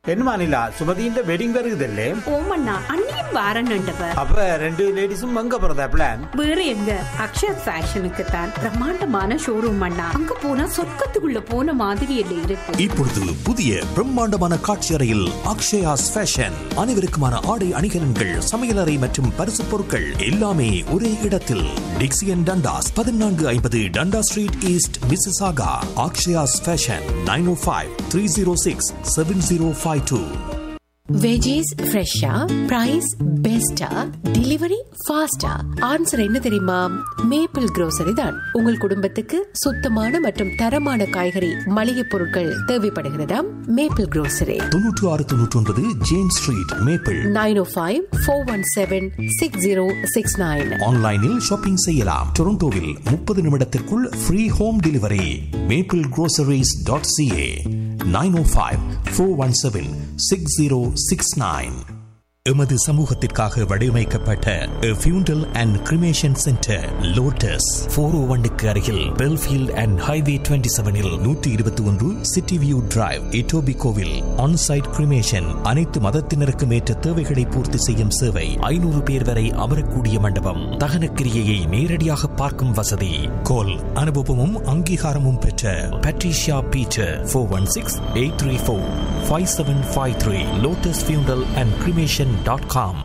என்னமா நிலா சுமதியின் வெட்டிங் வருகுதல்லே ஓமண்ணா அண்ணியும் வாரன்னுண்டவ அப்ப ரெண்டு லேடிஸும் அங்க போறதா பிளான் வேற எங்க அக்ஷயா ஃபேஷனுக்கு தான் பிரம்மாண்டமான ஷோரூம் அண்ணா அங்க போனா சொர்க்கத்துக்குள்ள போன மாதிரி இல்லை இருக்கு இப்பொழுது புதிய பிரம்மாண்டமான காட்சி அறையில் அக்ஷயாஸ் ஃபேஷன் அனைவருக்குமான ஆடை அணிகலன்கள் சமையலறை மற்றும் பரிசு பொருட்கள் எல்லாமே ஒரே இடத்தில் டிக்சியன் டண்டாஸ் பதினான்கு ஐம்பது Dundas Street East Mississauga Akshaya's fashion nine O five three zero six seven zero five two veggies ஃப்ரெஷ்ஷா பிரைஸ் பெஸ்டா டெலிவரி ஃபாஸ்டா ஆன்சர் என்ன தெரியுமா மேப்பிள் grocery தான் உங்கள் குடும்பத்துக்கு சுத்தமான மற்றும் தரமான காய்கறி மளிகை பொருட்கள் தேவைப்படுகிறதா மேப்பிள் grocery தொன்னூற்று ஆறு தொன்னூற்றி ஒன்பது James Street Maple nine O five four one seven six zero six nine ஆன்லைனில் ஷாப்பிங் செய்யலாம் டொரண்டோவில் முப்பது நிமிடத்திற்குள் free home delivery Maple groceries.ca dot CA nine O five four one seven six zero six nine எமது சமூகத்திற்காக வடிவமைக்கப்பட்ட funeral and cremation centre Lotus four O ஒன்னுக்கு அருகில் பெல்ஃபீல்ட் அண்ட் ஹைவே டுவெண்ட்டி செவனில் நூற்றி இருபத்தி ஒன்று சிட்டி வியூ டிரைவ் இட்டோபி கோவில் ஆன்சைட் கிரிமேஷன் அனைத்து மதத்தினருக்கும் ஏற்ற தேவைகளை பூர்த்தி செய்யும் சேவை ஐநூறு பேர் வரை அமரக்கூடிய மண்டபம் தகன கிரியையை நேரடியாக பார்க்கும் வசதி கோல் அனுபவமும் அங்கீகாரமும் பெற்ற Patricia Peter four one six eight three four five seven five three Lotus funeral and cremation dot com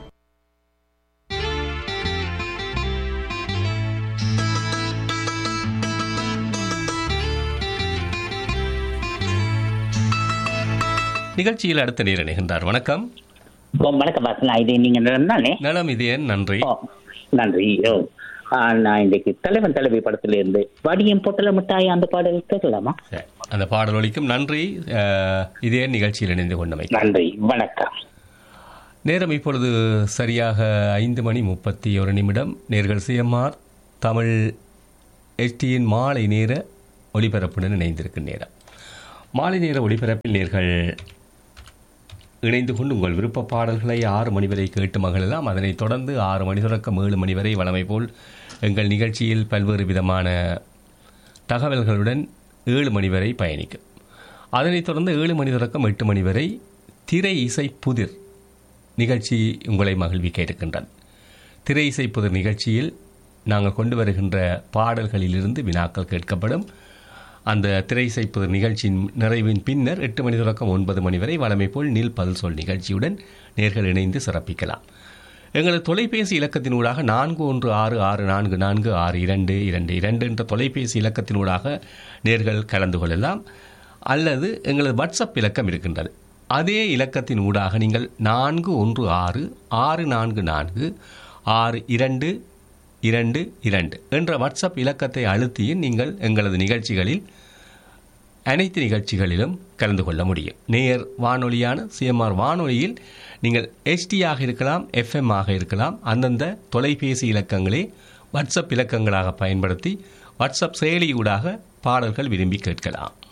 நிகழ்ச்சியில் அடுத்த நேர் இணைகின்றார் வணக்கம் ஓ வணக்கம் வாசனா இது நீங்க தானே நலம் இது ஏன் நன்றி ஓ நன்றி ஓ ஆ, நான் இன்றைக்கு தலைவன் தலைவி படத்துல இருந்து வடியம் பொட்டல மிட்டாய் அந்த பாடல் கேட்கலாமா சரி, அந்த பாடல் ஒலிக்கும் நன்றி அஹ், இதே நிகழ்ச்சியில் இணைந்து கொண்டமை நன்றி வணக்கம் நேரம் இப்பொழுது சரியாக ஐந்து மணி முப்பத்தி ஒரு நிமிடம் நேர்கள் சிஎம்ஆர் தமிழ் எஸ்டியின் மாலை நேர ஒளிபரப்புடன் இணைந்திருக்கும் நேரம் மாலை நேர ஒளிபரப்பில் நேர்கள் இணைந்து கொண்டு உங்கள் விருப்ப பாடல்களை ஆறு மணி வரை கேட்டு மகிழலாம் அதனைத் தொடர்ந்து ஆறு மணி தொடக்கம் ஏழு மணி வரை வழமை போல் எங்கள் நிகழ்ச்சியில் பல்வேறு விதமான தகவல்களுடன் ஏழு மணி வரை பயணிக்கும் அதனைத் தொடர்ந்து ஏழு மணி தொடக்கம் எட்டு மணி வரை திரை இசை புதிர் நிகழ்ச்சி உங்களை மகிழ்விக்க இருக்கின்றது திரை இசை புதிர் நிகழ்ச்சியில் நாங்கள் கொண்டு வருகின்ற பாடல்களிலிருந்து வினாக்கள் கேட்கப்படும் அந்த திரை இசை புதிர் நிகழ்ச்சியின் நிறைவின் பின்னர் எட்டு மணி தொடக்கம் ஒன்பது மணி வரை வழமை போல் நீல் பதில் சொல் நிகழ்ச்சியுடன் நேர்கள் இணைந்து சிறப்பிக்கலாம் எங்களது தொலைபேசி இலக்கத்தினூடாக நான்கு ஒன்று ஆறு ஆறு நான்கு நான்கு ஆறு இரண்டு இரண்டு இரண்டு என்ற தொலைபேசி இலக்கத்தினூடாக நேர்கள் கலந்து கொள்ளலாம் அல்லது எங்களது வாட்ஸ்அப் இலக்கம் இருக்கின்றது அதே இலக்கத்தின் ஊடாக நீங்கள் நான்கு ஒன்று ஆறு ஆறு நான்கு நான்கு ஆறு இரண்டு இரண்டு இரண்டு என்ற வாட்ஸ்அப் இலக்கத்தை அழுத்தியும் நீங்கள் எங்களது நிகழ்ச்சிகளில் அனைத்து நிகழ்ச்சிகளிலும் கலந்து கொள்ள முடியும் நேயர் வானொலியான சிஎம்ஆர் வானொலியில் நீங்கள் எஸ்டியாக இருக்கலாம் எஃப்எம் ஆக இருக்கலாம் அந்தந்த தொலைபேசி இலக்கங்களே வாட்ஸ்அப் இலக்கங்களாக பயன்படுத்தி வாட்ஸ்அப் செயலியூடாக பாடல்கள் விரும்பி கேட்கலாம்